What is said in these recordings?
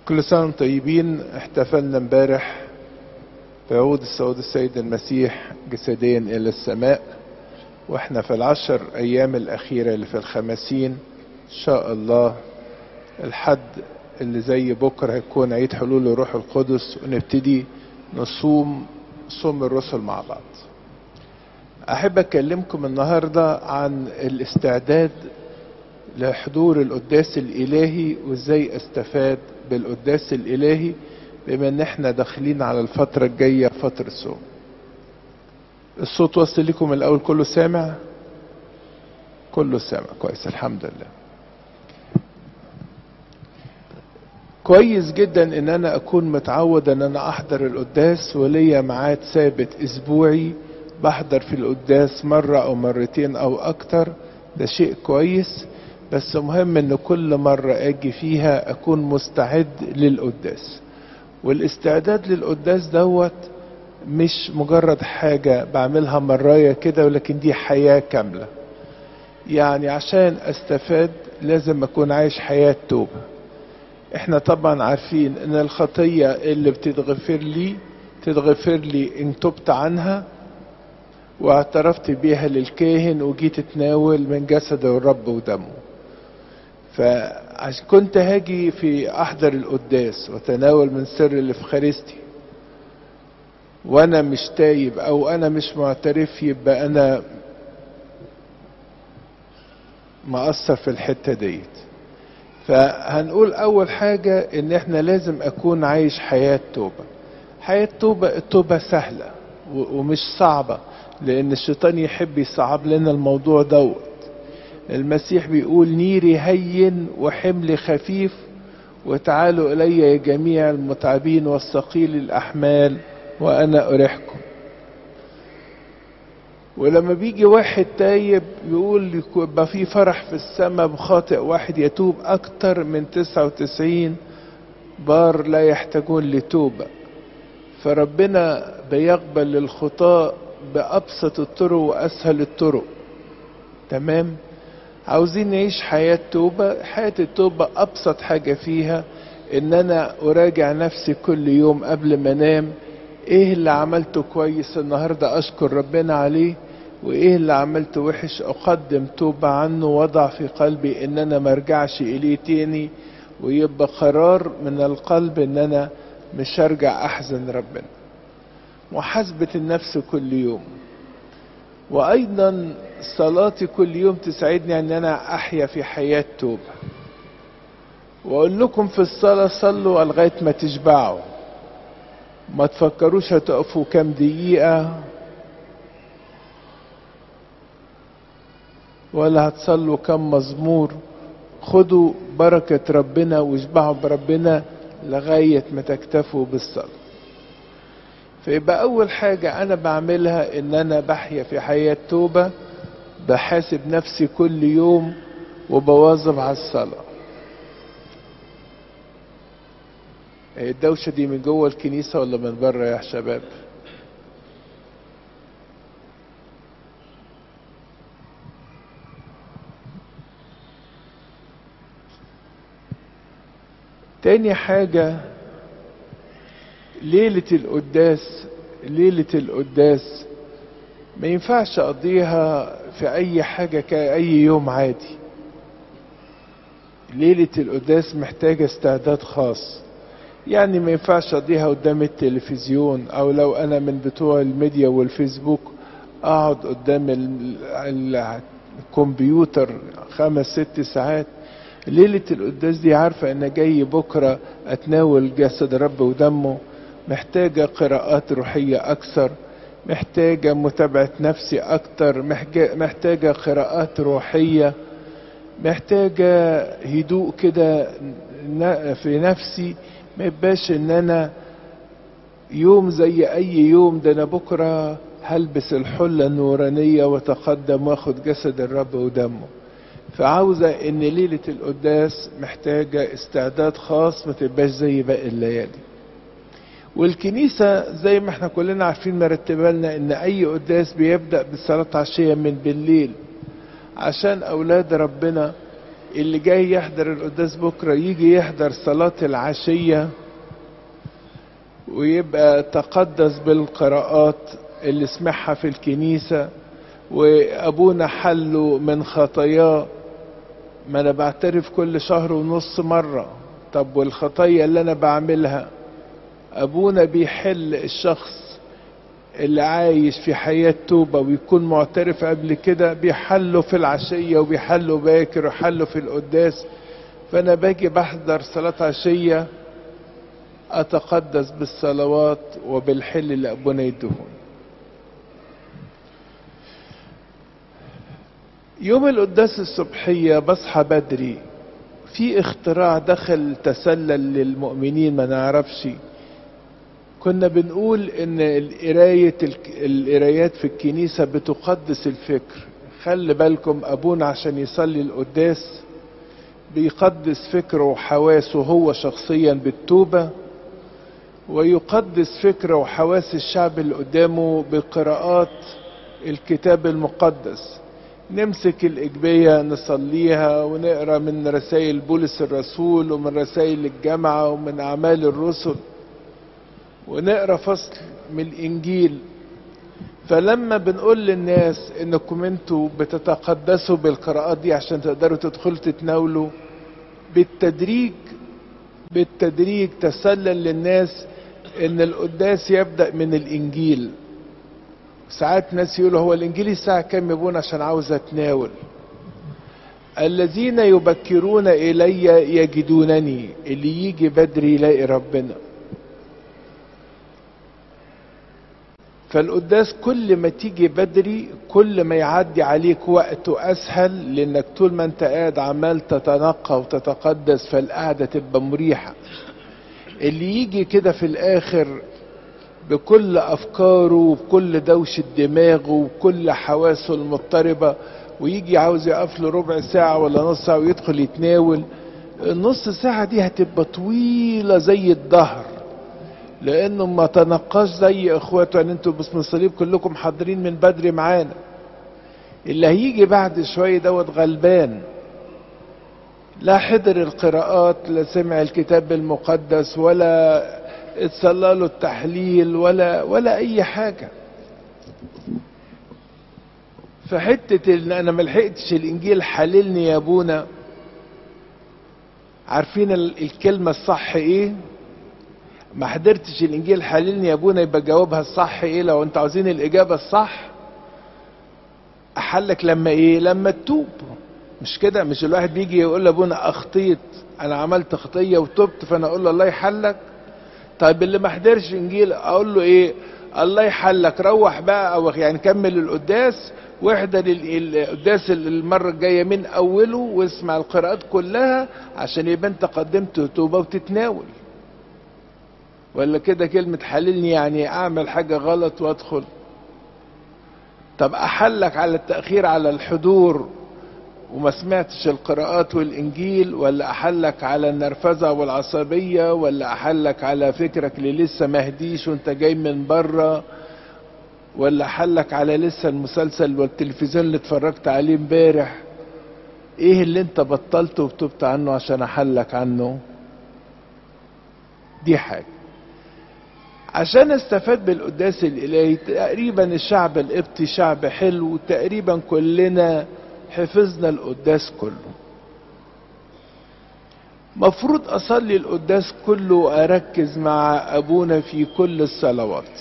كل سنة وانتم طيبين احتفلنا امبارح بعود الصعود السيد المسيح جسديا إلى السماء واحنا في العشر أيام الأخيرة اللي في الخمسين إن شاء الله الحد اللي زي بكرة هيكون عيد حلول الروح القدس ونبتدي نصوم صوم الرسل مع بعض أحب أكلمكم النهاردة عن الاستعداد لحضور القداس الإلهي وإزاي أستفاد بالقداس الإلهي بما إن إحنا داخلين على الفترة الجاية فترة صوم. الصوت وصل لكم الأول كله سامع؟ كله سامع كويس الحمد لله. كويس جدا ان انا اكون متعود ان انا احضر القداس وليا ميعاد ثابت اسبوعي بحضر في القداس مرة او مرتين او اكتر ده شيء كويس بس مهم ان كل مرة اجي فيها اكون مستعد للقداس والاستعداد للقداس دوت مش مجرد حاجة بعملها مراية كده ولكن دي حياة كاملة يعني عشان استفاد لازم اكون عايش حياة توبة احنا طبعا عارفين ان الخطية اللي بتتغفر لي تتغفر لي ان تبت عنها واعترفت بيها للكاهن وجيت اتناول من جسد الرب ودمه فعشان كنت هاجي في احضر القداس وتناول من سر الافخارستي وانا مش تايب او انا مش معترف يبقى انا مقصر في الحتة ديت فهنقول اول حاجة ان احنا لازم اكون عايش حياة توبة حياة توبة التوبة سهلة ومش صعبة لان الشيطان يحب يصعب لنا الموضوع دوت المسيح بيقول نيري هين وحمل خفيف وتعالوا الي يا جميع المتعبين والثقيل الاحمال وانا اريحكم ولما بيجي واحد تايب يقول يبقى في فرح في السماء بخاطئ واحد يتوب اكتر من 99 بار لا يحتاجون لتوبة فربنا بيقبل للخطاء بأبسط الطرق وأسهل الطرق تمام عاوزين نعيش حياة توبة حياة التوبة أبسط حاجة فيها إن أنا أراجع نفسي كل يوم قبل ما أنام إيه اللي عملته كويس النهاردة أشكر ربنا عليه وإيه اللي عملته وحش أقدم توبة عنه وضع في قلبي إن أنا مرجعش إليه تاني ويبقى قرار من القلب إن أنا مش هرجع أحزن ربنا محاسبة النفس كل يوم وأيضا صلاتي كل يوم تساعدني ان انا احيا في حياة توبة واقول لكم في الصلاة صلوا لغاية ما تشبعوا ما تفكروش هتقفوا كام دقيقة ولا هتصلوا كام مزمور خدوا بركة ربنا واشبعوا بربنا لغاية ما تكتفوا بالصلاة فيبقى أول حاجة أنا بعملها إن أنا بحيا في حياة توبة بحاسب نفسي كل يوم وبواظب على الصلاة الدوشة دي من جوه الكنيسة ولا من بره يا شباب تاني حاجة ليلة القداس ليلة القداس ما ينفعش اقضيها في اي حاجة كأي يوم عادي ليلة القداس محتاجة استعداد خاص يعني ما ينفعش اقضيها قدام التلفزيون او لو انا من بتوع الميديا والفيسبوك اقعد قدام الكمبيوتر خمس ست ساعات ليلة القداس دي عارفة ان جاي بكرة اتناول جسد رب ودمه محتاجة قراءات روحية اكثر محتاجة متابعة نفسي أكتر محتاجة قراءات روحية محتاجة هدوء كده في نفسي ما يبقاش ان انا يوم زي اي يوم ده انا بكرة هلبس الحلة النورانية وتقدم واخد جسد الرب ودمه فعاوزة ان ليلة القداس محتاجة استعداد خاص ما تبقاش زي باقي الليالي والكنيسة زي ما احنا كلنا عارفين مرتبة لنا ان اي قداس بيبدأ بالصلاة عشية من بالليل عشان اولاد ربنا اللي جاي يحضر القداس بكرة يجي يحضر صلاة العشية ويبقى تقدس بالقراءات اللي سمعها في الكنيسة وأبونا حله من خطاياه ما أنا بعترف كل شهر ونص مرة طب والخطايا اللي أنا بعملها أبونا بيحل الشخص اللي عايش في حياة توبة ويكون معترف قبل كده بيحله في العشية وبيحله باكر وحله في القداس فأنا باجي بحضر صلاة عشية أتقدس بالصلوات وبالحل اللي أبونا يدهون يوم القداس الصبحية بصحى بدري في اختراع دخل تسلل للمؤمنين ما نعرفش كنا بنقول ان القراية القرايات في الكنيسة بتقدس الفكر خلي بالكم ابونا عشان يصلي القداس بيقدس فكره وحواسه هو شخصيا بالتوبة ويقدس فكره وحواس الشعب اللي قدامه بقراءات الكتاب المقدس نمسك الإجبية نصليها ونقرأ من رسائل بولس الرسول ومن رسائل الجامعة ومن أعمال الرسل ونقرا فصل من الانجيل فلما بنقول للناس انكم انتوا بتتقدسوا بالقراءات دي عشان تقدروا تدخلوا تتناولوا بالتدريج بالتدريج تسلل للناس ان القداس يبدا من الانجيل ساعات ناس يقولوا هو الانجيل الساعه كام يا ابونا عشان عاوز اتناول الذين يبكرون الي يجدونني اللي يجي بدري يلاقي ربنا فالقداس كل ما تيجي بدري كل ما يعدي عليك وقت اسهل لانك طول ما انت قاعد عمال تتنقى وتتقدس فالقعده تبقى مريحه اللي يجي كده في الاخر بكل افكاره وبكل دوشه دماغه وكل حواسه المضطربه ويجي عاوز يقف له ربع ساعه ولا نص ساعه ويدخل يتناول النص ساعه دي هتبقى طويله زي الظهر لانه ما تنقاش زي اخواته يعني انتوا باسم الصليب كلكم حاضرين من بدري معانا اللي هيجي بعد شويه دوت غلبان لا حضر القراءات لا سمع الكتاب المقدس ولا اتصلى له التحليل ولا ولا اي حاجه فحته ان انا ما لحقتش الانجيل حللني يا ابونا عارفين الكلمه الصح ايه ما حضرتش الانجيل حللني يا ابونا يبقى جوابها الصح ايه لو انتوا عاوزين الاجابه الصح احلك لما ايه لما تتوب مش كده مش الواحد بيجي يقول لابونا اخطيت انا عملت خطيه وتبت فانا اقول له الله يحلك طيب اللي ما حضرش انجيل اقول له ايه الله يحلك روح بقى او يعني كمل القداس واحضر القداس المره الجايه من اوله واسمع القراءات كلها عشان يبقى انت قدمت توبه وتتناول ولا كده كلمة حللني يعني أعمل حاجة غلط وأدخل طب أحلك على التأخير على الحضور وما سمعتش القراءات والإنجيل ولا أحلك على النرفزة والعصبية ولا أحلك على فكرك اللي لسه مهديش وانت جاي من بره ولا أحلك على لسه المسلسل والتلفزيون اللي اتفرجت عليه امبارح ايه اللي انت بطلته وتبت عنه عشان احلك عنه دي حاجه عشان استفاد بالقداس الالهي تقريبا الشعب القبطي شعب حلو تقريبا كلنا حفظنا القداس كله مفروض اصلي القداس كله واركز مع ابونا في كل الصلوات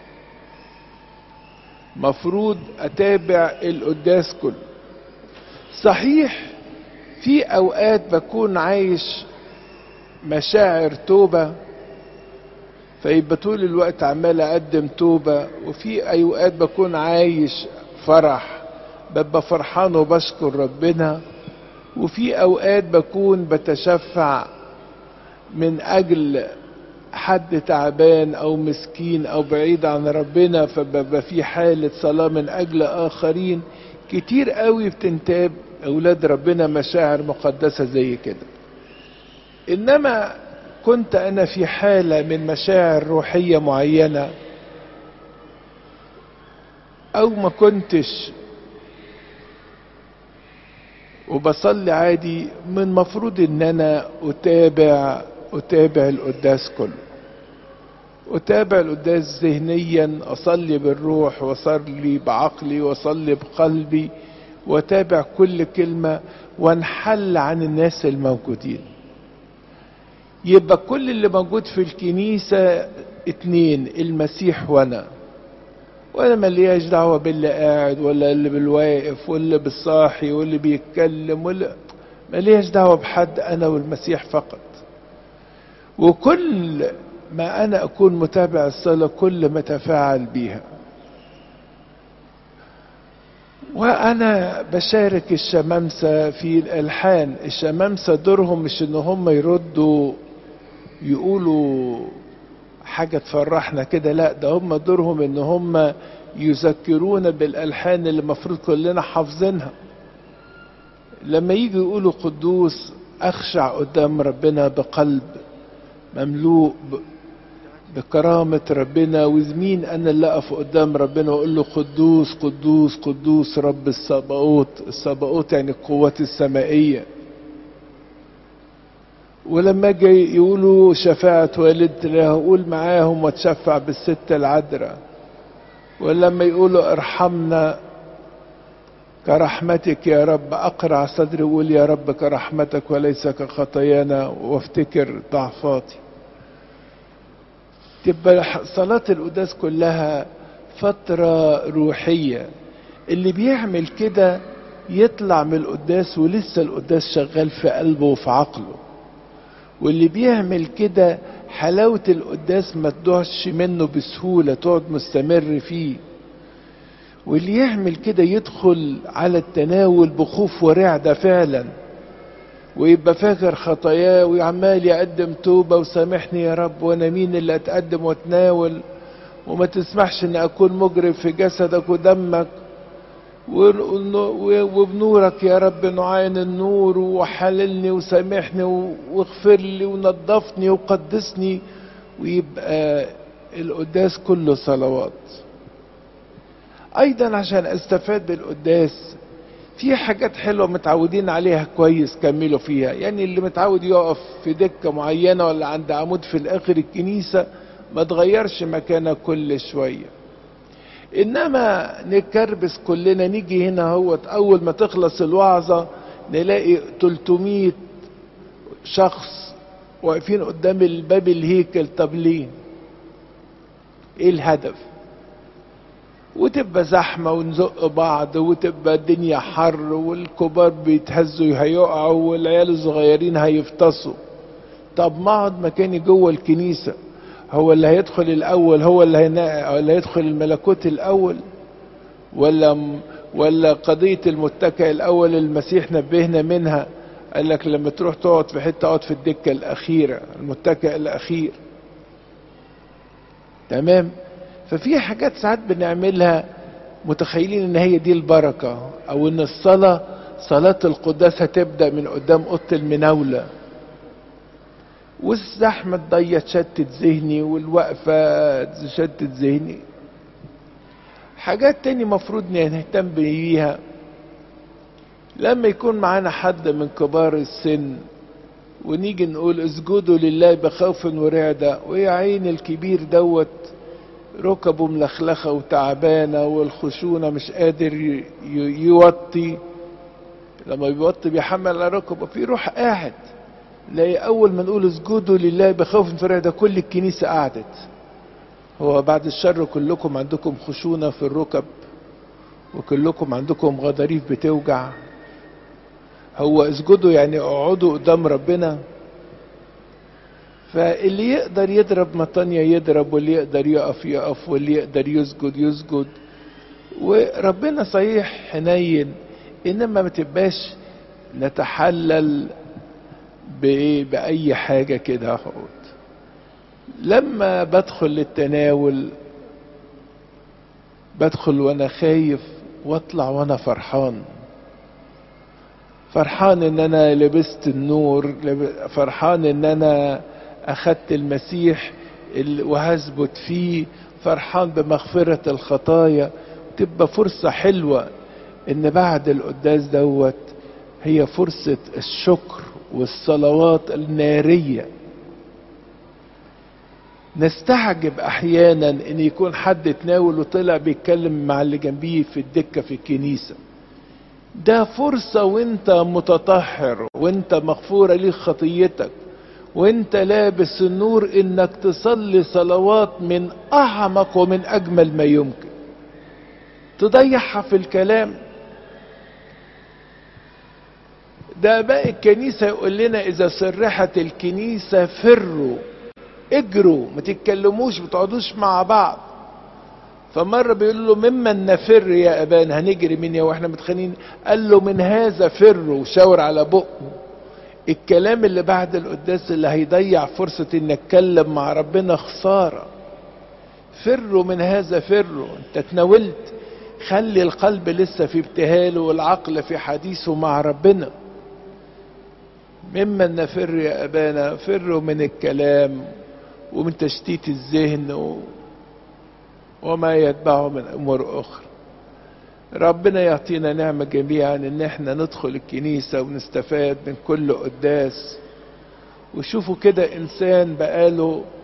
مفروض اتابع القداس كله صحيح في اوقات بكون عايش مشاعر توبه فيبقى طول الوقت عمال اقدم توبة وفي اوقات بكون عايش فرح ببقى فرحان وبشكر ربنا وفي اوقات بكون بتشفع من اجل حد تعبان او مسكين او بعيد عن ربنا فببقى في حالة صلاة من اجل اخرين كتير قوي بتنتاب اولاد ربنا مشاعر مقدسة زي كده انما كنت انا في حاله من مشاعر روحيه معينه او ما كنتش وبصلي عادي من مفروض ان انا اتابع اتابع القداس كله اتابع القداس ذهنيا اصلي بالروح واصلي بعقلي واصلي بقلبي واتابع كل كلمة وانحل عن الناس الموجودين يبقى كل اللي موجود في الكنيسة اتنين المسيح وانا وانا ملياش دعوة باللي قاعد ولا اللي بالواقف واللي بالصاحي واللي بيتكلم ولا ملياش دعوة بحد انا والمسيح فقط وكل ما انا اكون متابع الصلاة كل ما تفاعل بيها وانا بشارك الشمامسة في الالحان الشمامسة دورهم مش ان هم يردوا يقولوا حاجة تفرحنا كده لا ده هم دورهم ان هم يذكرونا بالالحان اللي المفروض كلنا حافظينها لما يجي يقولوا قدوس اخشع قدام ربنا بقلب مملوء بكرامة ربنا وزمين أنا اللي أقف قدام ربنا وأقول له قدوس قدوس قدوس رب الصباؤوت الصباؤوت يعني القوات السمائية ولما اجي يقولوا شفاعة والدتي هقول معاهم واتشفع بالست العذراء ولما يقولوا ارحمنا كرحمتك يا رب اقرع صدري وقول يا رب كرحمتك وليس كخطايانا وافتكر ضعفاتي تبقى صلاة القداس كلها فترة روحية اللي بيعمل كده يطلع من القداس ولسه القداس شغال في قلبه وفي عقله واللي بيعمل كده حلاوة القداس ما تضيعش منه بسهولة تقعد مستمر فيه واللي يعمل كده يدخل على التناول بخوف ورعدة فعلا ويبقى فاكر خطاياه وعمال يقدم توبة وسامحني يا رب وانا مين اللي اتقدم واتناول وما تسمحش ان اكون مجرم في جسدك ودمك وبنورك يا رب نعاين النور وحللني وسامحني واغفر لي ونظفني وقدسني ويبقى القداس كله صلوات ايضا عشان استفاد بالقداس في حاجات حلوه متعودين عليها كويس كملوا فيها يعني اللي متعود يقف في دكه معينه ولا عند عمود في الاخر الكنيسه ما تغيرش مكانها كل شويه انما نكربس كلنا نيجي هنا هوت اول ما تخلص الوعظه نلاقي 300 شخص واقفين قدام الباب الهيكل طب ليه ايه الهدف وتبقى زحمة ونزق بعض وتبقى الدنيا حر والكبار بيتهزوا هيقعوا والعيال الصغيرين هيفتصوا طب ما اقعد مكاني جوه الكنيسة هو اللي هيدخل الأول هو اللي, هينا... اللي هيدخل الملكوت الأول ولا ولا قضية المتكئ الأول المسيح نبهنا منها قال لك لما تروح تقعد في حتة اقعد في الدكة الأخيرة المتكئ الأخير تمام ففي حاجات ساعات بنعملها متخيلين ان هي دي البركة او ان الصلاة صلاة القداس هتبدأ من قدام اوضة المناولة والزحمة تضيع تشتت ذهني والوقفة تشتت ذهني حاجات تاني مفروض نهتم بيها لما يكون معانا حد من كبار السن ونيجي نقول اسجدوا لله بخوف ورعدة ويا عين الكبير دوت ركبه ملخلخة وتعبانة والخشونة مش قادر يوطي لما بيوطي بيحمل على ركبه في روح قاعد لاقي اول ما نقول اسجدوا لله بخوف فرعدة كل الكنيسة قعدت هو بعد الشر كلكم عندكم خشونة في الركب وكلكم عندكم غضاريف بتوجع هو اسجدوا يعني اقعدوا قدام ربنا فاللي يقدر يضرب مطانية يضرب واللي يقدر يقف يقف واللي يقدر يسجد يسجد وربنا صحيح حنين انما ما تبقاش نتحلل بايه باي حاجة كده اهوت لما بدخل للتناول بدخل وانا خايف واطلع وانا فرحان فرحان ان انا لبست النور فرحان ان انا اخدت المسيح وهثبت فيه فرحان بمغفرة الخطايا تبقى فرصة حلوة ان بعد القداس دوت هي فرصة الشكر والصلوات النارية نستعجب احيانا ان يكون حد تناول وطلع بيتكلم مع اللي جنبيه في الدكة في الكنيسة ده فرصة وانت متطهر وانت مغفورة ليك خطيتك وانت لابس النور انك تصلي صلوات من اعمق ومن اجمل ما يمكن تضيعها في الكلام ده باقي الكنيسة يقول لنا اذا سرحت الكنيسة فروا اجروا ما تتكلموش ما تقعدوش مع بعض فمرة بيقول له ممن نفر يا ابانا هنجري مين يا واحنا متخانقين قال له من هذا فروا وشاور على بقه الكلام اللي بعد القداس اللي هيضيع فرصة ان اتكلم مع ربنا خسارة فروا من هذا فروا انت تناولت خلي القلب لسه في ابتهاله والعقل في حديثه مع ربنا ممن نفر يا ابانا فروا من الكلام ومن تشتيت الذهن و... وما يتبعه من امور اخرى ربنا يعطينا نعمة جميعا ان احنا ندخل الكنيسة ونستفاد من كل قداس وشوفوا كده انسان بقاله